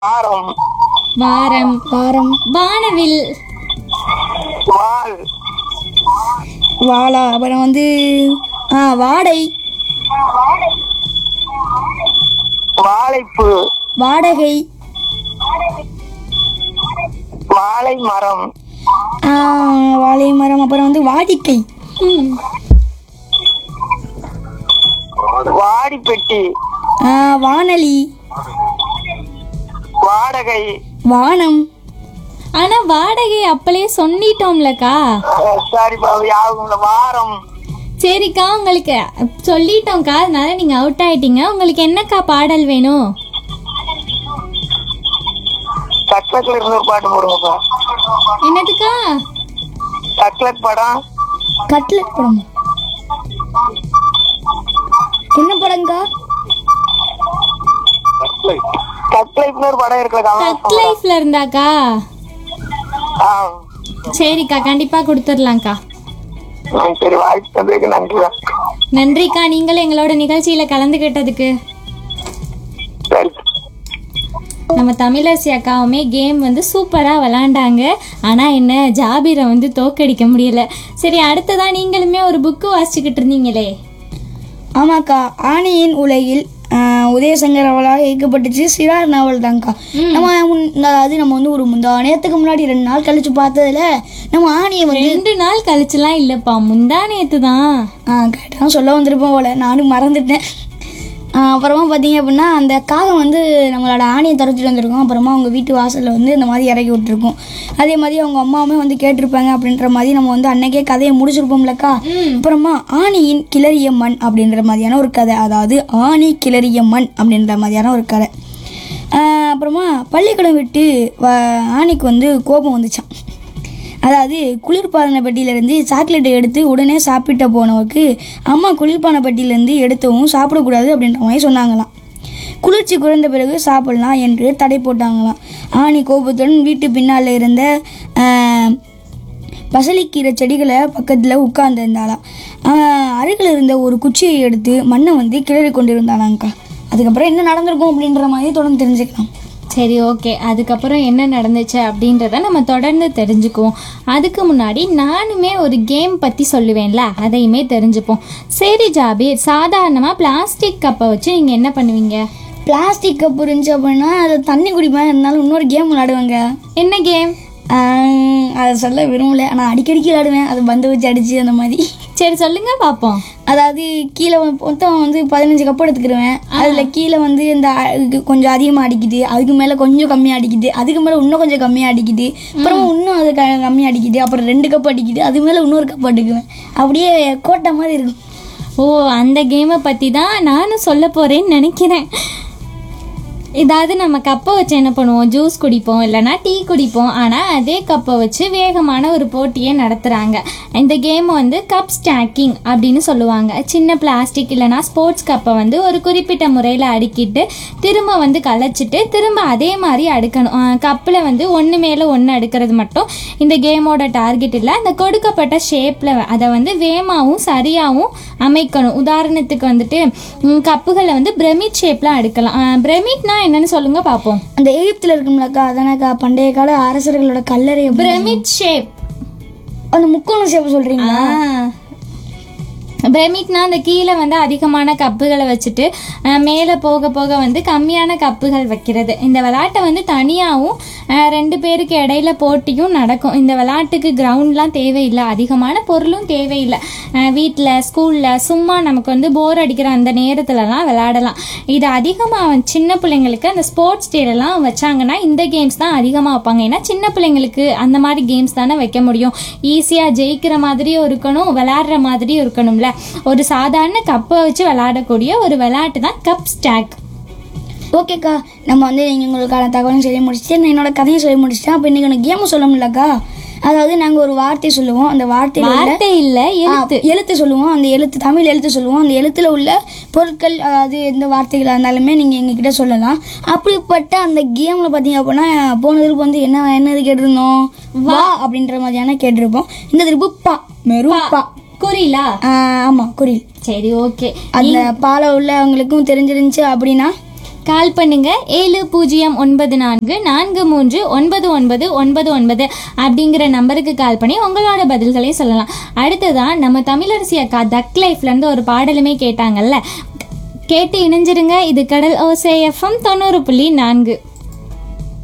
வாரம் வாரம் வாரம் வானவில் வால் வாழா அப்புறம் வந்து ஆ வாடை வாழைப்பு வாடகை வாழை மரம் ஆ, வாழை மரம் அப்புறம் வந்து வாடிக்கை ம், வாடிப்பெட்டி ஆ, வானொலி வாடகை வானம் ஆனா வாடகை அப்பளே சொல்லிட்டோம்லக்கா அஹ் சாரி பாபு யாருக்கும்ல வாரம் சரிக்கா உங்களுக்கு சொல்லிட்டோம்க்கா அதனால நீங்க அவுட் ஆயிட்டீங்க உங்களுக்கு என்னக்கா பாடல் வேணும் சக்லட்ல இருந்து ஒரு பாட்டு போடுங்கப்பா என்னதுக்கா சக்லட் படம் கட்லட் படம் என்ன படங்கா சக்லைட்னு ஒரு படம் இருக்குல்ல டக் கமலஹாசன் லைஃப்ல இருந்தாக்கா ஆ சரிக்கா கண்டிப்பா கொடுத்துடலாம்க்கா ம், சரி வாய்ப்பு தந்ததுக்கு நன்றி நன்றிக்கா நீங்களும் எங்களோட நிகழ்ச்சியில கலந்துக்கிட்டதுக்கு சரி நம்ம தமிழரசி அக்காவுமே கேம் வந்து சூப்பராக விளாண்டாங்க ஆனால் என்ன ஜாபீரை வந்து தோக்கடிக்க முடியல சரி அடுத்ததா நீங்களுமே ஒரு புக்கு வாசிச்சுக்கிட்டு இருந்தீங்களே ஆமாக்கா ஆணியின் உலகில் ஆ, உதயசங்கர் அவளால் இயக்கப்பட்டுச்சு சிறார் நாவல் தான்க்கா நம்ம முன்- அதாவது நம்ம வந்து ஒரு முந்தா நேரத்துக்கு முன்னாடி ரெண்டு நாள் கழிச்சு பார்த்ததுல நம்ம ஆணியை வந்து ரெண்டு நாள் கழிச்சுலாம் இல்லைப்பா முந்தா நேத்து தான் ஆ கரெக்டாக தான் சொல்ல வந்திருப்போம் போல நானும் மறந்துட்டேன் ஆ, அப்புறமா பார்த்தீங்க அப்படின்னா அந்த காகம் வந்து நம்மளோட ஆணியை துரத்திட்டு வந்திருக்கோம் அப்புறமா அவங்க வீட்டு வாசலில் வந்து இந்த மாதிரி இறக்கி விட்டுருக்கோம் அதே மாதிரி அவங்க அம்மாவுமே வந்து கேட்டிருப்பாங்க அப்படின்ற மாதிரி நம்ம வந்து அன்னைக்கே கதையை முடிச்சிருப்போம்லக்கா அப்புறமா ஆணியின் கிளறிய மண் அப்படின்ற மாதிரியான ஒரு கதை அதாவது ஆணி கிளறிய மண் அப்படின்ற மாதிரியான ஒரு கதை ஆ, அப்புறமா பள்ளிக்கூடம் விட்டு வ- ஆணிக்கு வந்து கோபம் வந்துச்சான் அதாவது குளிர்பாதன பெட்டியிலேருந்து சாக்லேட்டை எடுத்து உடனே சாப்பிட்ட போனவருக்கு அம்மா குளிர்பான பெட்டியிலேருந்து எடுத்தவும் சாப்பிடக்கூடாது அப்படின்ற மாதிரி சொன்னாங்களாம் குளிர்ச்சி குறைந்த பிறகு சாப்பிடலாம் என்று தடை போட்டாங்களாம் ஆணி கோபத்துடன் வீட்டு பின்னால் இருந்த ஆஹ், பசலிக்கீரை செடிகளை பக்கத்தில் உட்கார்ந்துருந்தாளாம் அருகில் இருந்த ஒரு குச்சியை எடுத்து மண்ணை வந்து கிளறி கொண்டிருந்தாளாங்க்கா அதுக்கப்புறம் என்ன நடந்திருக்கும் அப்படின்ற மாதிரி தொடர்ந்து தெரிஞ்சுக்கலாம் சரி ஓகே அதுக்கப்புறம் என்ன நடந்துச்சு அப்படின்றத நம்ம தொடர்ந்து தெரிஞ்சுக்குவோம் அதுக்கு முன்னாடி நானுமே ஒரு கேம் பற்றி சொல்லுவேன்ல அதையுமே தெரிஞ்சுப்போம் சரி ஜாபீர் சாதாரணமாக பிளாஸ்டிக் கப்பை வச்சு நீங்கள் என்ன பண்ணுவீங்க பிளாஸ்டிக் கப் இருந்துச்சு அப்படின்னா அதை தண்ணி குடிப்பேன் இருந்தாலும் இன்னொரு கேம் விளாடுவாங்க என்ன கேம் ஆஹ் அதை சொல்ல விரும்பல ஆனால் அடிக்கடிக்கு விளாடுவேன் அது பந்து வச்சு அடிச்சு அந்த மாதிரி சரி சொல்லுங்க பார்ப்போம் அதாவது கீழே வந்து- மொத்தம் வந்து பதினஞ்சு கப் எடுத்துக்கிருவேன் அதில் கீழே வந்து இந்த அ- இது கொஞ்சம் அதிகமாக அடிக்குது அதுக்கு மேலே கொஞ்சம் கம்மியாக அடிக்குது அதுக்கு மேலே இன்னும் கொஞ்சம் கம்மியாக அடிக்குது அப்புறமா இன்னும் அது க கம்மியாக அடிக்குது அப்புறம் ரெண்டு கப் அடிக்குது அது மேலே இன்னொரு கப் அடிக்குவேன் அப்படியே கோட்டை மாதிரி இருக்கும் ஓ அந்த கேமை பற்றி தான் நானும் சொல்ல போகிறேன்னு நினைக்கிறேன் இதாவது நம்ம கப்பை வச்சு என்ன பண்ணுவோம் ஜூஸ் குடிப்போம் இல்லைன்னா டீ குடிப்போம் ஆனால் அதே கப்பை வச்சு வேகமான ஒரு போட்டியே நடத்துகிறாங்க இந்த கேம் வந்து கப் ஸ்டாக்கிங் அப்படின்னு சொல்லுவாங்க சின்ன பிளாஸ்டிக் இல்லைன்னா ஸ்போர்ட்ஸ் கப்பை வந்து ஒரு குறிப்பிட்ட முறையில் அடுக்கிட்டு திரும்ப வந்து கலைச்சிட்டு திரும்ப அதே மாதிரி அடுக்கணும் கப்பில் வந்து ஒன்று மேலே ஒன்று அடுக்கிறது மட்டும் இந்த கேமோட டார்கெட் இல்லை அந்த கொடுக்கப்பட்ட ஷேப்பில் அதை வந்து வேகமாகவும் சரியாகவும் அமைக்கணும் உதாரணத்துக்கு வந்துட்டு ம், கப்புகளை வந்து பிரமிட் ஷேப்பில் அடுக்கலாம் பிரமிட்னா என்னன்னு சொல்லுங்க பார்ப்போம் அந்த எகிப்தில் இருக்கும்லக்கா அதானக்கா பண்டைய கால அரசர்களோட கல்லறை அப்படி- பிரமிட் ஷேப் அந்த முக்கோண சேப்பு சொல்கிறீங்களா பிரமிட்னா அந்த கீழே வந்து அதிகமான கப்புகளை வச்சுட்டு அஹ், மேலே போக போக வந்து கம்மியான கப்புகள் வைக்கிறது இந்த விளையாட்டை வந்து தனியாகவும் ரெண்டு பேருக்கு இடையில போட்டியும் நடக்கும் இந்த விளையாட்டுக்கு கிரவுண்ட்லாம் தேவையில்லை அதிகமான பொருளும் தேவையில்லை வீட்டில் ஸ்கூலில் சும்மா நமக்கு வந்து போர் அடிக்கிற அந்த நேரத்துலலாம் விளையாடலாம் இது அதிகமாக சின்ன பிள்ளைங்களுக்கு அந்த ஸ்போர்ட்ஸ் டேலலாம் வச்சாங்கன்னா இந்த கேம்ஸ் தான் அதிகமாக வைப்பாங்க ஏன்னா சின்ன பிள்ளைங்களுக்கு அந்த மாதிரி கேம்ஸ் தானே வைக்க முடியும் ஈஸியாக ஜெயிக்கிற மாதிரியும் இருக்கணும் விளையாடுற மாதிரியும் இருக்கணும்ல ஒரு சாதாரண கப்பை வச்சு விளையாடக்கூடிய ஒரு விளையாட்டு தான் கப் ஸ்டாக் ஓகேக்கா நம்ம வந்து நீங்கள் உங்களுக்கான தகவலும் சொல்லி முடிச்சுட்டு நான் என்னோட கதையும் சொல்லி முடிச்சிட்டேன் அப்போ இன்றைக்கி எனக்கு கேமும் சொல்ல முடியலக்கா அதாவது நாங்கள் ஒரு வார்த்தை சொல்லுவோம் அந்த வார்த்தையில் உள்ள வார்த்தை இல்லை எழுத்து ஆ, எழுத்து சொல்லுவோம் அந்த எழுத்து தமிழ் எழுத்து சொல்லுவோம் அந்த எழுத்துல உள்ள பொருட்கள் அதாவது எந்த வார்த்தைகளாக இருந்தாலுமே நீங்கள் எங்ககிட்ட சொல்லலாம் அப்படிப்பட்ட அந்த கேமில் பார்த்தீங்க அப்படின்னா போன திருப்பு வந்து என்ன என்னது கேட்டிருந்தோம் வா அப்படின்ற மாதிரியான கேட்டிருப்போம் இந்த திருப்பு பா மெரும் பா குறிலா ஆ, ஆமா குறில் சரி ஓகே அந்த பால உள்ளவங்களுக்கும் தெரிஞ்சிருந்துச்சு அப்படின்னா கால் பண்ணுங்க ஏழு பூஜ்ஜியம் ஒன்பது நான்கு நான்கு மூன்று ஒன்பது ஒன்பது ஒன்பது ஒன்பது அப்படிங்கிற நம்பருக்கு கால் பண்ணி உங்களோட பதில்களையும் சொல்லலாம் அடுத்ததான் நம்ம தமிழரசி அக்கா தக் லைஃப்லேருந்து ஒரு பாடலுமே கேட்டாங்கல்ல கேட்டு இணைஞ்சிருங்க இது கடல் ஓசை எஃப்எம் தொண்ணூறு புள்ளி நான்கு